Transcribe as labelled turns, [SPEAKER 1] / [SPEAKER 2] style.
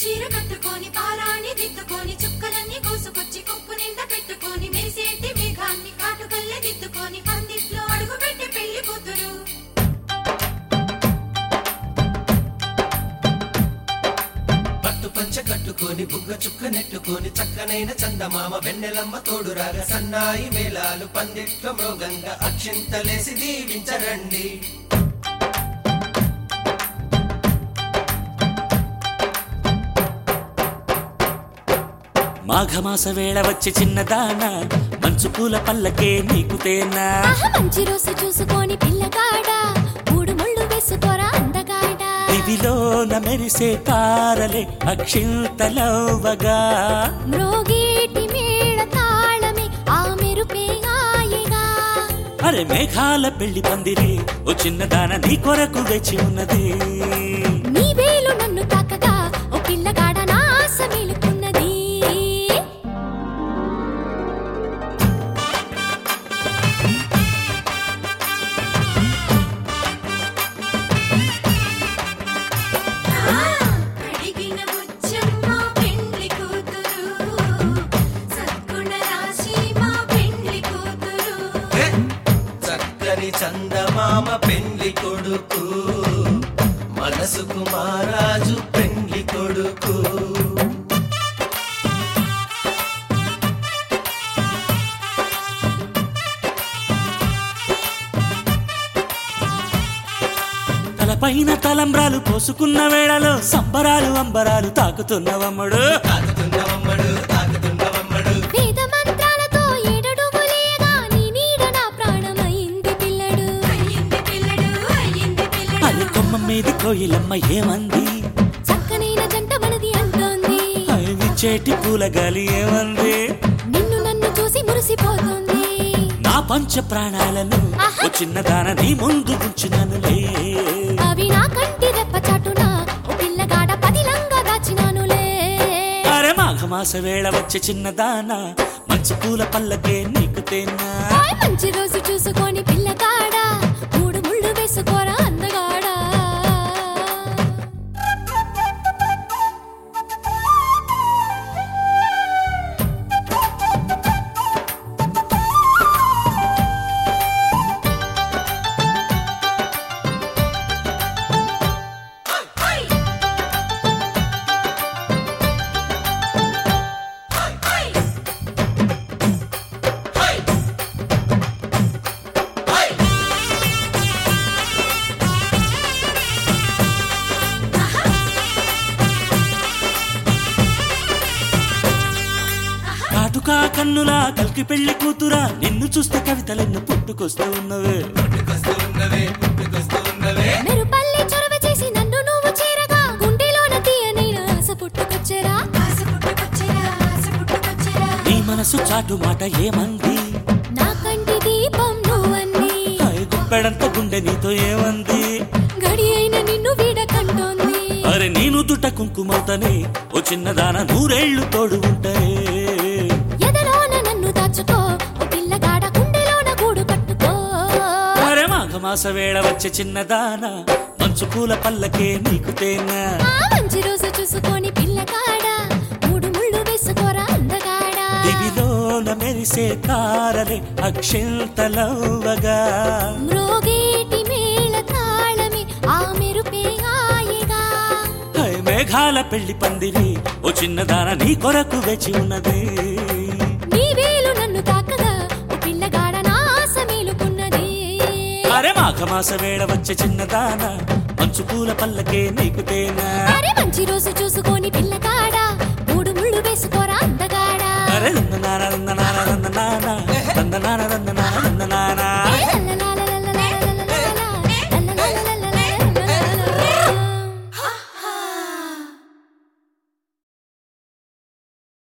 [SPEAKER 1] చీర కట్టుకొని పారాణి దిద్దుకొని చుక్కలన్నీ కోసుకొచ్చి కొప్పు నిండా పెట్టుకొని మెరిసేటి మేఘాన్ని కాటుకల్లే దిద్దుకొని పందిట్లో అడుగు పెట్టి పెళ్లి కూతురు
[SPEAKER 2] పట్టు పంచ కట్టుకొని బుగ్గ చుక్క నెట్టుకొని చక్కనైన చందమామ వెన్నెలమ్మ తోడురాగా సన్నాయి మేళాలు పందిట్లో మృగంగా అక్షింతలేసి దీవించరండి
[SPEAKER 3] మాఘమాస వేళ వచ్చి చిన్నదాన మంచు పూల పల్లకే నీకు తేనా
[SPEAKER 4] ఆహా మంచి రోజు చూసుకొని పిల్లగాడ మూడు ముళ్ళు వేసుకోరా అందగాడ
[SPEAKER 3] దివిలోన మెరిసే తారలే అక్షింతలవ్వగా
[SPEAKER 4] మ్రోగేటి మేళ తాళమే ఆ మెరుపే ఆయేగా
[SPEAKER 3] అరే మేఘాల పెళ్లి పందిరి ఓ చిన్నదాన నీ కొరకు వేచి ఉన్నది
[SPEAKER 4] నీ వేలు నన్ను తాకగా ఓ పిల్లగాడ నా ఆశ మేలుకున్నది
[SPEAKER 1] అడిగిన ముచ్చమ్మ పెండ్లి కూతురు సద్గుణ రాశి మా పెండ్లి కూతురు
[SPEAKER 2] ఏ! చక్కని చందమామ పెండ్లి కొడుకు మనసుకు మారాజు పెండ్లి కొడుకు
[SPEAKER 3] తలపైన తలంబ్రాలు పోసుకున్న వేళలో సంబరాలు అంబరాలు తాకుతున్నవమ్ముడు
[SPEAKER 2] తాకుతున్నవమ్మడు తాకుతున్నవమ్మడు
[SPEAKER 4] వేద మంత్రాలతో ఏడడుగులేగా నీ నీడ నా ప్రాణమైంది పిల్లడు
[SPEAKER 1] అయ్యింది పిల్లడు అయ్యింది పిల్లడు
[SPEAKER 3] అది కొమ్మ మీది కోయిలమ్మ ఏమంది
[SPEAKER 4] చక్కనైన జంట మనది అంటోంది
[SPEAKER 3] అవి విచ్చేటి పూల గాలి ఏమంది
[SPEAKER 4] నిన్ను నన్ను చూసి మురిసిపోతుంది
[SPEAKER 3] నా పంచ ప్రాణాలను ఓ చిన్నదాన నీ ముందు ఉంచుననులే
[SPEAKER 4] అవి నా కంటి రెప్ప చాటున ఓ పిల్లగాడ పదిలంగా దాచినానులే
[SPEAKER 3] అరే మాఘమాస వేళ వచ్చే చిన్నదాన మంచి పూల పల్లకే నీకు తేనా
[SPEAKER 4] ఓయ్ మంచి రోజు చూసుకొని పిల్లగాడ మూడు ముళ్ళు వేసుకోరా అందగాడా
[SPEAKER 3] కాటుకా కన్నులా కలికి పెళ్లి కూతురా నిన్ను చూస్తే కవితలెన్ను పుట్టుకొస్తూ ఉన్నవే
[SPEAKER 2] పుట్టుకొస్తూ ఉన్నవే పుట్టుకొస్తూ ఉన్నవే
[SPEAKER 4] మెరుపల్లి చొరవ చేసి నన్ను నువ్వు చేరగా గుండెలోన తీయనైన ఆశ పుట్టుకొచ్చేరా
[SPEAKER 1] ఆశ పుట్టుకొచ్చిరా ఆశ పుట్టుకొచ్చిరా
[SPEAKER 3] నీ మనసు చాటు మాట ఏమంది
[SPEAKER 4] నా కంటి దీపం నువ్వన్నీ
[SPEAKER 3] అయ్ గుప్పెడంత గుండె నీతో ఏమంది
[SPEAKER 4] గడి అయిన నిన్ను వీడకంటోంది
[SPEAKER 3] అరే నేను దుట్ట కుంకుమవుతానే ఓ చిన్నదాన నూరేళ్లు తోడు ఉంటాయి
[SPEAKER 4] ఎదలోన నన్ను దాచుకో ఓ పిల్లగాడ గుండెలోన గూడు కట్టుకో
[SPEAKER 3] అరే మాఘమాస వేళ వచ్చే చిన్నదాన మంచు పూల పల్లకే నీకు తేనా
[SPEAKER 4] ఆ మంచి రోజు చూసుకొని పిల్లగాడ మూడు ముళ్ళు వేసుకోరా అందగాడా
[SPEAKER 3] దివిలోన మెరిసే తారలే అక్షింతలవ్వగా
[SPEAKER 4] మ్రోగేటి మేళ తాళమే ఆ మెరుపే ఆయేగా
[SPEAKER 3] హై మేఘాల పెళ్లి పందిరి ఓ చిన్నదాన నీ కొరకు వేచి ఉన్నది
[SPEAKER 4] నీ వేలు నన్ను తాకగా ఓ పిల్లగాడ నా ఆశ మేలుకున్నది
[SPEAKER 3] అరే మాఘమాస వేళ వచ్చే చిన్నదాన మంచు పూల పల్లకే నీకు తేనా
[SPEAKER 4] అరే మంచి రోజు చూసుకొని పిల్లగాడ